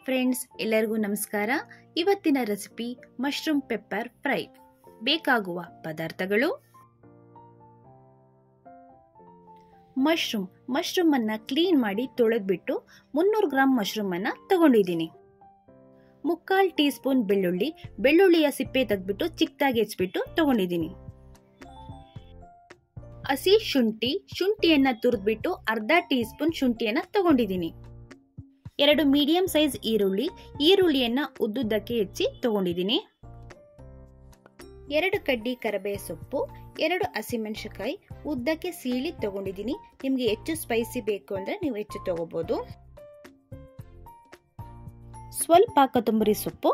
friends ಎಲ್ಲರಿಗೂ ನಮಸ್ಕಾರ ಇವತ್ತಿನ ರೆಸಿಪಿ ಮಶ್ರೂಮ್ ಪೆಪ್ಪರ್ ಫ್ರೈ ಬೇಕಾಗುವ ಪದಾರ್ಥಗಳು ಮಶ್ರೂಮ್ ಮಶ್ರೂಮ್ ಅನ್ನ ಕ್ಲೀನ್ ಮಾಡಿ ತೊಳೆದ್ಬಿಟ್ಟು ಮುನ್ನೂರು ಗ್ರಾಮ್ ಮಶ್ರೂಮ್ ಅನ್ನ ತಗೊಂಡಿದ್ದೀನಿ ಮುಕ್ಕಾಲ್ ಟೀ ಸ್ಪೂನ್ ಬೆಳ್ಳುಳ್ಳಿ ಬೆಳ್ಳುಳ್ಳಿಯ ಸಿಪ್ಪೆ ತೆಗೆದ್ಬಿಟ್ಟು ಚಿಕ್ಕದಾಗಿ ಹೆಚ್ಚಿಬಿಟ್ಟು ತಗೊಂಡಿದ್ದೀನಿ ಹಸಿ ಶುಂಠಿ ಶುಂಠಿಯನ್ನ ತುರಿದ್ಬಿಟ್ಟು ಅರ್ಧ ಟೀ ಸ್ಪೂನ್ ಶುಂಠಿಯನ್ನ ತಗೊಂಡಿದ್ದೀನಿ ಎರಡು ಮೀಡಿಯಂ ಸೈಜ್ ಈರುಳ್ಳಿ ಈರುಳ್ಳಿಯನ್ನ ಉದ್ದುದ್ದಕ್ಕೆ ಹೆಚ್ಚಿ ತಗೊಂಡಿದ್ದೀನಿ ಎರಡು ಕಡ್ಡಿ ಕರಬೇ ಸೊಪ್ಪು ಎರಡು ಹಸಿಮೆಣಸಿನಕಾಯಿ ಉದ್ದಕ್ಕೆ ಸೀಳಿ ತಗೊಂಡಿದ್ದೀನಿ ನಿಮಗೆ ಹೆಚ್ಚು ಸ್ಪೈಸಿ ಬೇಕು ಅಂದರೆ ನೀವು ಹೆಚ್ಚು ತಗೋಬೋದು ಸ್ವಲ್ಪ ಕೊತ್ತಂಬರಿ ಸೊಪ್ಪು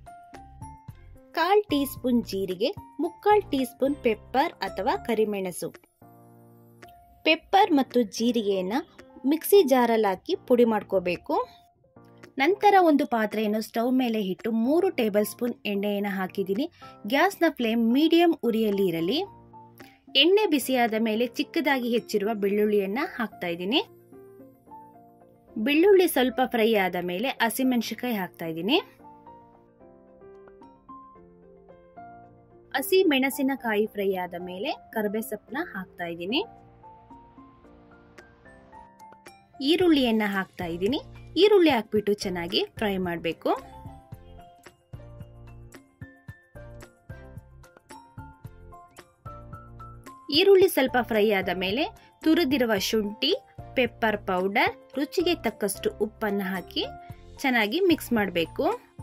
ಕಾಲ್ ಟೀ ಸ್ಪೂನ್ ಜೀರಿಗೆ ಮುಕ್ಕಾಲ್ ಟೀ ಸ್ಪೂನ್ ಪೆಪ್ಪರ್ ಅಥವಾ ಕರಿಮೆಣಸು ಪೆಪ್ಪರ್ ಮತ್ತು ಜೀರಿಗೆಯನ್ನ ಮಿಕ್ಸಿ ಜಾರಲ್ಲಿ ಹಾಕಿ ಪುಡಿ ಮಾಡ್ಕೋಬೇಕು ನಂತರ ಒಂದು ಪಾತ್ರೆಯನ್ನು ಸ್ಟವ್ ಮೇಲೆ ಇಟ್ಟು ಮೂರು ಟೇಬಲ್ ಸ್ಪೂನ್ ಎಣ್ಣೆಯನ್ನು ಹಾಕಿದ್ದೀನಿ ಗ್ಯಾಸ್ನ ಫ್ಲೇಮ್ ಮೀಡಿಯಂ ಉರಿಯಲ್ಲಿ ಇರಲಿ ಎಣ್ಣೆ ಬಿಸಿಯಾದ ಮೇಲೆ ಚಿಕ್ಕದಾಗಿ ಹೆಚ್ಚಿರುವ ಬೆಳ್ಳುಳ್ಳಿಯನ್ನ ಹಾಕ್ತಾ ಇದ್ದೀನಿ ಬೆಳ್ಳುಳ್ಳಿ ಸ್ವಲ್ಪ ಫ್ರೈ ಆದ ಮೇಲೆ ಹಸಿಮೆಣಸಿನಕಾಯಿ ಹಾಕ್ತಾ ಇದ್ದೀನಿ ಹಸಿ ಮೆಣಸಿನಕಾಯಿ ಫ್ರೈ ಆದ ಮೇಲೆ ಕರ್ಬೇ ಸೊಪ್ಪನ್ನ ಹಾಕ್ತಾ ಇದ್ದೀನಿ ಈರುಳ್ಳಿಯನ್ನ ಹಾಕ್ತಾ ಇದ್ದೀನಿ ಈರುಳ್ಳಿ ಹಾಕ್ಬಿಟ್ಟು ಚೆನ್ನಾಗಿ ಫ್ರೈ ಮಾಡಬೇಕು ಈರುಳ್ಳಿ ಸ್ವಲ್ಪ ಫ್ರೈ ಆದ ಮೇಲೆ ತುರಿದಿರುವ ಶುಂಠಿ ಪೆಪ್ಪರ್ ಪೌಡರ್ ರುಚಿಗೆ ತಕ್ಕಷ್ಟು ಉಪ್ಪನ್ನು ಹಾಕಿ ಚೆನ್ನಾಗಿ ಮಿಕ್ಸ್ ಮಾಡಬೇಕು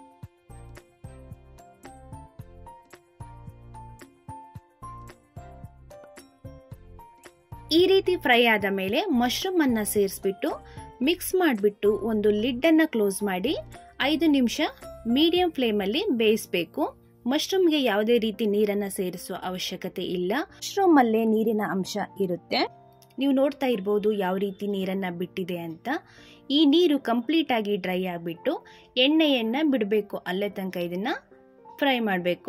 ಈ ರೀತಿ ಫ್ರೈ ಆದ ಮೇಲೆ ಮಶ್ರೂಮ್ ಅನ್ನ ಸೇರಿಸ್ಬಿಟ್ಟು ಮಿಕ್ಸ್ ಮಾಡಿಬಿಟ್ಟು ಒಂದು ಲಿಡ್ ಅನ್ನ ಕ್ಲೋಸ್ ಮಾಡಿ ಐದು ನಿಮಿಷ ಮೀಡಿಯಂ ಫ್ಲೇಮಲ್ಲಿ ಬೇಯಿಸಬೇಕು ಮಶ್ರೂಮ್ಗೆ ಯಾವುದೇ ರೀತಿ ನೀರನ್ನ ಸೇರಿಸುವ ಅವಶ್ಯಕತೆ ಇಲ್ಲ ಮಶ್ರೂಮ್ ಅಲ್ಲೇ ನೀರಿನ ಅಂಶ ಇರುತ್ತೆ ನೀವು ನೋಡ್ತಾ ಇರ್ಬೋದು ಯಾವ ರೀತಿ ನೀರನ್ನ ಬಿಟ್ಟಿದೆ ಅಂತ ಈ ನೀರು ಕಂಪ್ಲೀಟ್ ಆಗಿ ಡ್ರೈ ಆಗಿಬಿಟ್ಟು ಎಣ್ಣೆಯನ್ನ ಬಿಡಬೇಕು ಅಲ್ಲೇ ತನಕ ಇದನ್ನ ಫ್ರೈ ಮಾಡಬೇಕು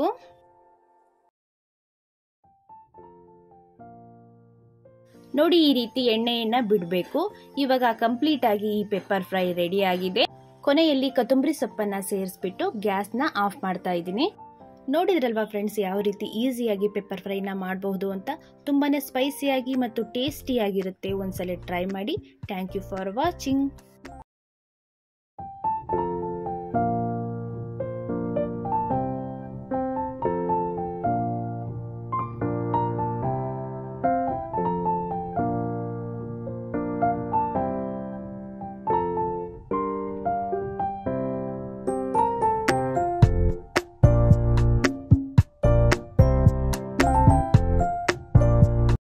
ನೋಡಿ ಈ ರೀತಿ ಎಣ್ಣೆಯನ್ನ ಬಿಡಬೇಕು ಇವಾಗ ಕಂಪ್ಲೀಟ್ ಆಗಿ ಈ ಪೆಪ್ಪರ್ ಫ್ರೈ ರೆಡಿ ಆಗಿದೆ ಕೊನೆಯಲ್ಲಿ ಕೊತ್ತಂಬರಿ ಸೊಪ್ಪನ್ನ ಸೇರಿಸ್ಬಿಟ್ಟು ಗ್ಯಾಸ್ನ ಆಫ್ ಮಾಡ್ತಾ ಇದ್ದೀನಿ ನೋಡಿದ್ರಲ್ವಾ ಫ್ರೆಂಡ್ಸ್ ಯಾವ ರೀತಿ ಈಸಿಯಾಗಿ ಪೆಪ್ಪರ್ ಫ್ರೈನ ಮಾಡಬಹುದು ಅಂತ ತುಂಬಾನೇ ಸ್ಪೈಸಿಯಾಗಿ ಮತ್ತು ಟೇಸ್ಟಿಯಾಗಿರುತ್ತೆ ಒಂದ್ಸಲ ಟ್ರೈ ಮಾಡಿ ಥ್ಯಾಂಕ್ ಯು ಫಾರ್ ವಾಚಿಂಗ್